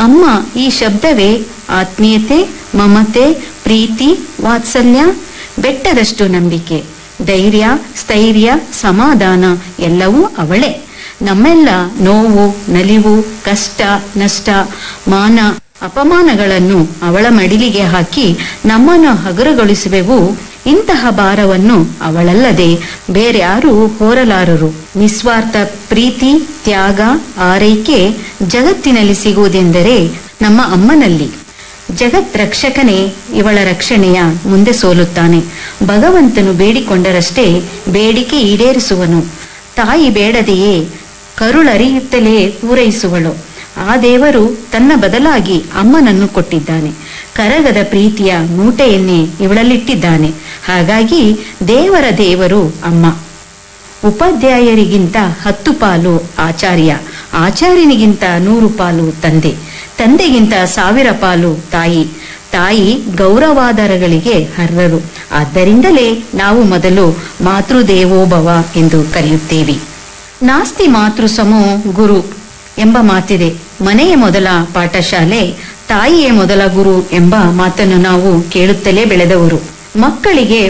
ಅಮ್ಮ ಈ ಶಬ್ದವೇ ಆತ್ಮೀಯತೆ ಮಮತೆ ಪ್ರೀತಿ ವಾತ್ಸಲ್ಯ ಬೆಟ್ಟದಷ್ಟು ನಂಬಿಕೆ ಧೈರ್ಯ ಸ್ಥೈರ್ಯ ಸಮಾಧಾನ ಎಲ್ಲವೂ ಅವಳೇ ನಮ್ಮೆಲ್ಲ ನೋವು ನಲಿವು ಕಷ್ಟ ನಷ್ಟ ಮಾನ ಅಪಮಾನಗಳನ್ನು ಅವಳ ಮಡಿಲಿಗೆ ಹಾಕಿ ನಮ್ಮನ್ನು ಹಗುರಗೊಳಿಸುವೆವು ಇಂತಹ ಭಾರವನ್ನು ಅವಳಲ್ಲದೆ ಬೇರ್ಯಾರೂ ಹೊರಲಾರರು ನಿಸ್ವಾರ್ಥ ಪ್ರೀತಿ ತ್ಯಾಗ ಆರೈಕೆ ಜಗತ್ತಿನಲ್ಲಿ ಸಿಗುವುದೆಂದರೆ ನಮ್ಮ ಅಮ್ಮನಲ್ಲಿ ಜಗತ್ ರಕ್ಷಕನೇ ಇವಳ ರಕ್ಷಣೆಯ ಮುಂದೆ ಸೋಲುತ್ತಾನೆ ಭಗವಂತನು ಬೇಡಿಕೊಂಡರಷ್ಟೇ ಬೇಡಿಕೆ ಈಡೇರಿಸುವನು ತಾಯಿ ಬೇಡದೆಯೇ ಕರುಳರಿಯುತ್ತಲೇ ಪೂರೈಸುವಳು ಆ ದೇವರು ತನ್ನ ಬದಲಾಗಿ ಅಮ್ಮನನ್ನು ಕೊಟ್ಟಿದ್ದಾನೆ ಕರಗದ ಪ್ರೀತಿಯ ಮೂಟೆಯನ್ನೇ ಇವಳಲ್ಲಿಟ್ಟಿದ್ದಾನೆ ಹಾಗಾಗಿ ದೇವರ ದೇವರು ಅಮ್ಮ ಉಪಾಧ್ಯಾಯರಿಗಿಂತ ಹತ್ತು ಪಾಲು ಆಚಾರ್ಯ ಆಚಾರ್ಯನಿಗಿಂತ ನೂರು ಪಾಲು ತಂದೆ ತಂದೆಗಿಂತ ಸಾವಿರ ಪಾಲು ತಾಯಿ ತಾಯಿ ಗೌರವಾಧಾರಗಳಿಗೆ ಅರ್ಹರು ಆದ್ದರಿಂದಲೇ ನಾವು ಮೊದಲು ಮಾತೃದೇವೋಭವ ಎಂದು ಕರೆಯುತ್ತೇವೆ ನಾಸ್ತಿ ಮಾತೃ ಸಮೋ ಗುರು ಎಂಬ ಮಾತಿದೆ ಮನೆಯ ಮೊದಲ ಪಾಠಶಾಲೆ ತಾಯಿಯೇ ಮೊದಲ ಗುರು ಎಂಬ ಮಾತನ್ನು ನಾವು ಕೇಳುತ್ತಲೇ ಬೆಳೆದವರು ಮಕ್ಕಳಿಗೆ